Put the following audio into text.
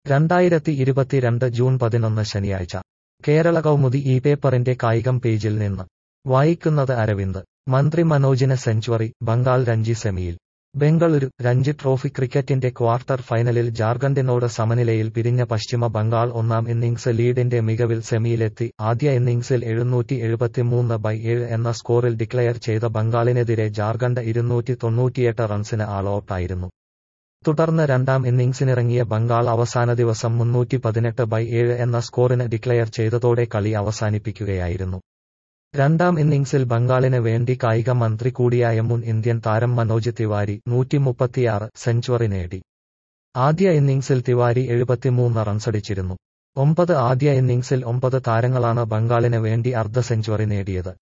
രണ്ടായിരത്തി ഇരുപത്തിരണ്ട് ജൂൺ പതിനൊന്ന് ശനിയാഴ്ച കേരള കൗമുദി ഈ പേപ്പറിന്റെ കായികം പേജിൽ നിന്ന് വായിക്കുന്നത് അരവിന്ദ് മന്ത്രി മനോജിന് സെഞ്ചുറി ബംഗാൾ രഞ്ജി സെമിയിൽ ബംഗളൂരു രഞ്ജി ട്രോഫി ക്രിക്കറ്റിന്റെ ക്വാർട്ടർ ഫൈനലിൽ ജാർഖണ്ഡിനോട് സമനിലയിൽ പിരിഞ്ഞ പശ്ചിമ ബംഗാൾ ഒന്നാം ഇന്നിംഗ്സ് ലീഡിന്റെ മികവിൽ സെമിയിലെത്തി ആദ്യ ഇന്നിംഗ്സിൽ എഴുന്നൂറ്റി എഴുപത്തിമൂന്ന് ബൈ ഏഴ് എന്ന സ്കോറിൽ ഡിക്ലയർ ചെയ്ത ബംഗാളിനെതിരെ ജാർഖണ്ഡ് ഇരുന്നൂറ്റി തൊണ്ണൂറ്റിയെട്ട് റൺസിന് ആൾ ഔട്ടായിരുന്നു തുടർന്ന് രണ്ടാം ഇന്നിംഗ്സിനിറങ്ങിയ ബംഗാൾ അവസാന ദിവസം മുന്നൂറ്റി പതിനെട്ട് ബൈ ഏഴ് എന്ന സ്കോറിന് ഡിക്ലയർ ചെയ്തതോടെ കളി അവസാനിപ്പിക്കുകയായിരുന്നു രണ്ടാം ഇന്നിംഗ്സിൽ ബംഗാളിന് വേണ്ടി കായിക മന്ത്രി കൂടിയായ മുൻ ഇന്ത്യൻ താരം മനോജ് തിവാരി നൂറ്റിമുപ്പത്തിയാറ് സെഞ്ചുറി നേടി ആദ്യ ഇന്നിംഗ്സിൽ തിവാരി എഴുപത്തിമൂന്ന് റൺസടിച്ചിരുന്നു ഒമ്പത് ആദ്യ ഇന്നിംഗ്സിൽ ഒമ്പത് താരങ്ങളാണ് ബംഗാളിന് വേണ്ടി അർദ്ധ സെഞ്ചുറി നേടിയത്